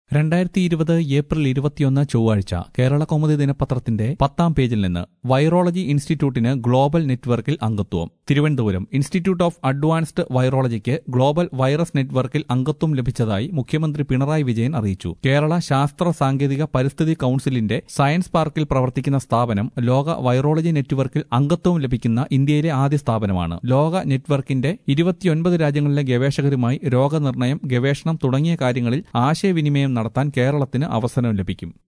രണ്ടായിരത്തി ഇരുപത് ഏപ്രിൽ ഇരുപത്തിയൊന്ന് ചൊവ്വാഴ്ച കേരള കൗമുദി ദിനപത്രത്തിന്റെ പത്താം പേജിൽ നിന്ന് വൈറോളജി ഇൻസ്റ്റിറ്റ്യൂട്ടിന് ഗ്ലോബൽ നെറ്റ്വർക്കിൽ അംഗത്വം തിരുവനന്തപുരം ഇൻസ്റ്റിറ്റ്യൂട്ട് ഓഫ് അഡ്വാൻസ്ഡ് വൈറോളജിക്ക് ഗ്ലോബൽ വൈറസ് നെറ്റ്വർക്കിൽ അംഗത്വം ലഭിച്ചതായി മുഖ്യമന്ത്രി പിണറായി വിജയൻ അറിയിച്ചു കേരള ശാസ്ത്ര സാങ്കേതിക പരിസ്ഥിതി കൌൺസിലിന്റെ സയൻസ് പാർക്കിൽ പ്രവർത്തിക്കുന്ന സ്ഥാപനം ലോക വൈറോളജി നെറ്റ്വർക്കിൽ അംഗത്വം ലഭിക്കുന്ന ഇന്ത്യയിലെ ആദ്യ സ്ഥാപനമാണ് ലോക നെറ്റ്വർക്കിന്റെ ഇരുപത്തിയൊൻപത് രാജ്യങ്ങളിലെ ഗവേഷകരുമായി രോഗനിർണയം ഗവേഷണം തുടങ്ങിയ കാര്യങ്ങളിൽ ആശയവിനിമയം നടത്താൻ കേരളത്തിന് അവസരം ലഭിക്കും